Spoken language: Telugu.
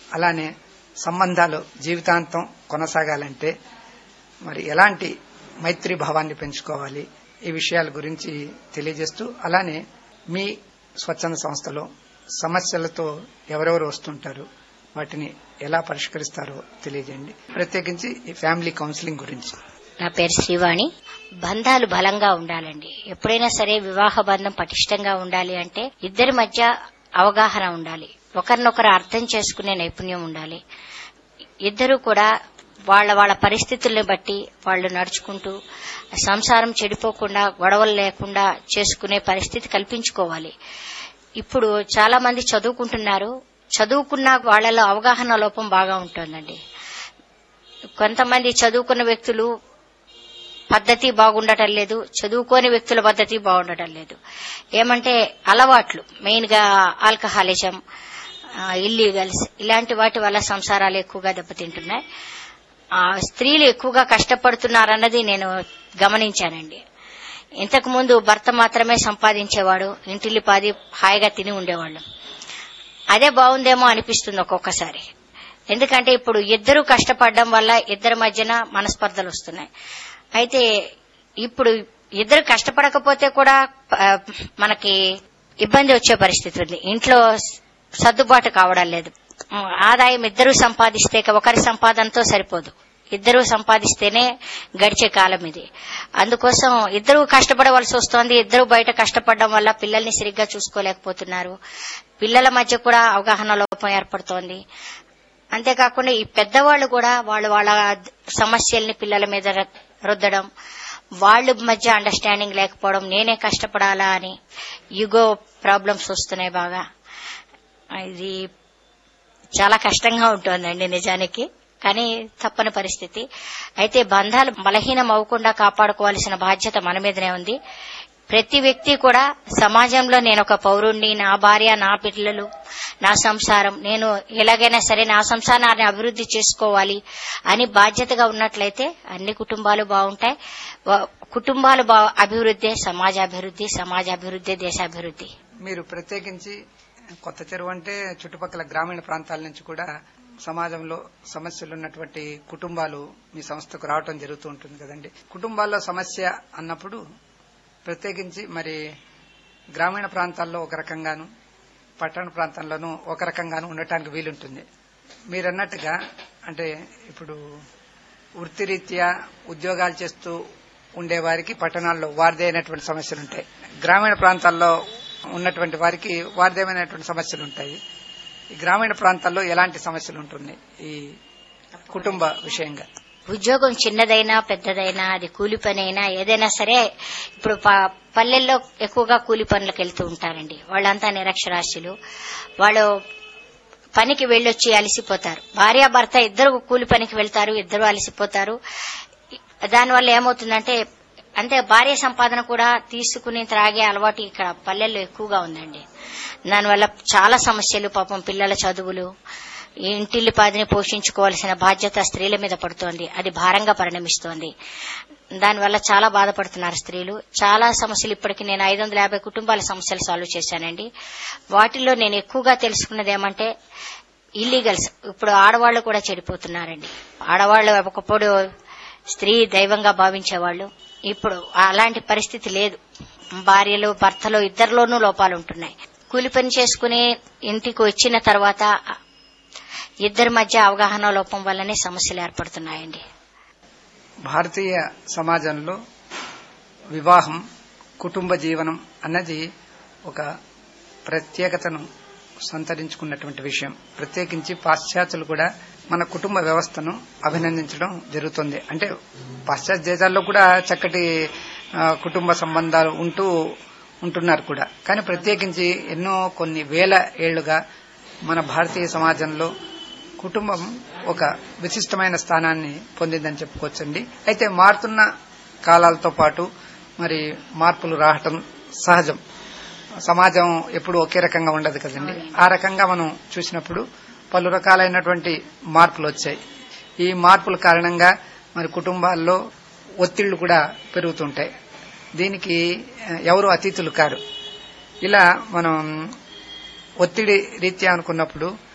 అలానే సంబంధాలు జీవితాంతం కొనసాగాలంటే మరి ఎలాంటి మైత్రి భావాన్ని పెంచుకోవాలి ఈ విషయాల గురించి తెలియజేస్తూ అలానే మీ స్వచ్ఛంద సంస్థలో సమస్యలతో ఎవరెవరు వస్తుంటారు వాటిని ఎలా పరిష్కరిస్తారో తెలియజేయండి ప్రత్యేకించి ఈ ఫ్యామిలీ కౌన్సిలింగ్ గురించి నా పేరు శ్రీవాణి బంధాలు బలంగా ఉండాలండి ఎప్పుడైనా సరే వివాహ బంధం పటిష్టంగా ఉండాలి అంటే ఇద్దరి మధ్య అవగాహన ఉండాలి ఒకరినొకరు అర్థం చేసుకునే నైపుణ్యం ఉండాలి ఇద్దరు కూడా వాళ్ళ వాళ్ళ పరిస్థితుల్ని బట్టి వాళ్ళు నడుచుకుంటూ సంసారం చెడిపోకుండా గొడవలు లేకుండా చేసుకునే పరిస్థితి కల్పించుకోవాలి ఇప్పుడు చాలా మంది చదువుకుంటున్నారు చదువుకున్న వాళ్ళలో అవగాహన లోపం బాగా ఉంటుందండి కొంతమంది చదువుకున్న వ్యక్తులు పద్ధతి బాగుండటం లేదు చదువుకోని వ్యక్తుల పద్ధతి బాగుండటం లేదు ఏమంటే అలవాట్లు మెయిన్ గా ఆల్కహాలిజం ఇల్లీగల్స్ ఇలాంటి వాటి వల్ల సంసారాలు ఎక్కువగా దెబ్బతింటున్నాయి ఆ, స్త్రీలు ఎక్కువగా కష్టపడుతున్నారన్నది నేను గమనించానండి ఇంతకు ముందు భర్త మాత్రమే సంపాదించేవాడు ఇంటిల్లిపాది హాయిగా తిని ఉండేవాళ్ళు అదే బాగుందేమో అనిపిస్తుంది ఒక్కొక్కసారి ఎందుకంటే ఇప్పుడు ఇద్దరు కష్టపడడం వల్ల ఇద్దరి మధ్యన మనస్పర్ధలు వస్తున్నాయి అయితే ఇప్పుడు ఇద్దరు కష్టపడకపోతే కూడా ఆ, మనకి ఇబ్బంది వచ్చే పరిస్థితి ఉంది ఇంట్లో సర్దుబాటు కావడం లేదు ఉమ్, ఆదాయం ఇద్దరు సంపాదిస్తే ఒకరి సంపాదనతో సరిపోదు ఇద్దరు సంపాదిస్తేనే గడిచే కాలం ఇది అందుకోసం ఇద్దరు కష్టపడవలసి వస్తోంది ఇద్దరు బయట కష్టపడడం వల్ల పిల్లల్ని సరిగ్గా చూసుకోలేకపోతున్నారు పిల్లల మధ్య కూడా అవగాహన లోపం ఏర్పడుతోంది అంతేకాకుండా ఈ పెద్దవాళ్ళు కూడా వాళ్ళు వాళ్ళ సమస్యల్ని పిల్లల మీద ర- రుద్దడం వాళ్ళ మధ్య అండర్స్టాండింగ్ లేకపోవడం నేనే కష్టపడాలా అని యుగో ప్రాబ్లమ్స్ వస్తున్నాయి బాగా ఇది చాలా కష్టంగా ఉంటుందండి నిజానికి కానీ తప్పని పరిస్థితి అయితే బంధాలు బలహీనం అవ్వకుండా కాపాడుకోవాల్సిన బాధ్యత మన మీదనే ఉంది ప్రతి వ్యక్తి కూడా సమాజంలో నేను ఒక పౌరుణ్ణి నా భార్య నా పిల్లలు నా సంసారం నేను ఎలాగైనా సరే నా సంసారాన్ని అభివృద్ధి చేసుకోవాలి అని బాధ్యతగా ఉన్నట్లయితే అన్ని కుటుంబాలు బాగుంటాయి వ- కుటుంబాలు బా అభివృద్ధి సమాజ అభివృద్ధి సమాజ అభివృద్ధి దేశాభివృద్ధి మీరు ప్రత్యేకించి కొత్త చెరువు అంటే చుట్టుపక్కల గ్రామీణ ప్రాంతాల నుంచి కూడా సమాజంలో సమస్యలు ఉన్నటువంటి కుటుంబాలు మీ సంస్థకు రావటం జరుగుతూ ఉంటుంది కదండి కుటుంబాల్లో సమస్య అన్నప్పుడు ప్రత్యేకించి మరి గ్రామీణ ప్రాంతాల్లో ఒక రకంగాను పట్టణ ప్రాంతాల్లోనూ ఒక రకంగాను ఉండటానికి వీలుంటుంది మీరన్నట్టుగా అంటే ఇప్పుడు వృత్తిరీత్యా ఉద్యోగాలు చేస్తూ ఉండేవారికి పట్టణాల్లో వారిదైనటువంటి సమస్యలు ఉంటాయి గ్రామీణ ప్రాంతాల్లో ఉన్నటువంటి వారికి వారిదేమైనటువంటి సమస్యలు ఉంటాయి ఈ గ్రామీణ ప్రాంతాల్లో ఎలాంటి సమస్యలు ఉంటున్నాయి ఈ కుటుంబ విషయంగా ఉద్యోగం చిన్నదైనా పెద్దదైనా అది కూలి పని అయినా ఏదైనా సరే ఇప్పుడు ప- పల్లెల్లో ఎక్కువగా కూలి పనులకు వెళ్తూ ఉంటారండి వాళ్ళంతా నిరక్షరాస్యులు వాళ్ళు పనికి వెళ్ళొచ్చి అలసిపోతారు భార్యాభర్త ఇద్దరు కూలి పనికి వెళ్తారు ఇద్దరు అలసిపోతారు దానివల్ల ఏమవుతుందంటే అంటే భార్య సంపాదన కూడా తీసుకుని త్రాగే అలవాటు ఇక్కడ పల్లెల్లో ఎక్కువగా ఉందండి దానివల్ల చాలా సమస్యలు పాపం పిల్లల చదువులు ఈ ఇంటిల్లిపాదిని పోషించుకోవాల్సిన బాధ్యత స్త్రీల మీద పడుతోంది అది భారంగా పరిణమిస్తోంది దానివల్ల చాలా బాధపడుతున్నారు స్త్రీలు చాలా సమస్యలు ఇప్పటికి నేను ఐదు వందల యాభై కుటుంబాల సమస్యలు సాల్వ్ చేశానండి వాటిల్లో నేను ఎక్కువగా తెలుసుకున్నది ఏమంటే ఇల్లీగల్స్ ఇప్పుడు ఆడవాళ్లు కూడా చెడిపోతున్నారండి ఆడవాళ్లు ఒకప్పుడు స్త్రీ దైవంగా భావించేవాళ్ళు ఇప్పుడు అలాంటి పరిస్థితి లేదు భార్యలు భర్తలు ఇద్దరిలోనూ లోపాలు ఉంటున్నాయి కూలి పని చేసుకుని ఇంటికి వచ్చిన తర్వాత ఇద్దరి మధ్య అవగాహన లోపం వల్లనే సమస్యలు ఏర్పడుతున్నాయండి భారతీయ సమాజంలో వివాహం కుటుంబ జీవనం అన్నది ఒక ప్రత్యేకతను సంతరించుకున్నటువంటి విషయం ప్రత్యేకించి పాశ్చాత్యులు కూడా మన కుటుంబ వ్యవస్థను అభినందించడం జరుగుతుంది అంటే పాశ్చాత్య దేశాల్లో కూడా చక్కటి ఆ, కుటుంబ సంబంధాలు ఉంటూ ఉంటున్నారు కూడా కానీ ప్రత్యేకించి ఎన్నో కొన్ని వేల ఏళ్లుగా మన భారతీయ సమాజంలో కుటుంబం ఒక విశిష్టమైన స్థానాన్ని పొందిందని చెప్పుకోవచ్చండి అయితే మారుతున్న కాలాలతో పాటు మరి మార్పులు రావటం సహజం సమాజం ఎప్పుడు ఒకే రకంగా ఉండదు కదండి ఆ రకంగా మనం చూసినప్పుడు పలు రకాలైనటువంటి మార్పులు వచ్చాయి ఈ మార్పుల కారణంగా మరి కుటుంబాల్లో ఒత్తిళ్లు కూడా పెరుగుతుంటాయి దీనికి ఆ, ఎవరు అతీతులు కారు ఇలా మనం ఒత్తిడి రీత్యా అనుకున్నప్పుడు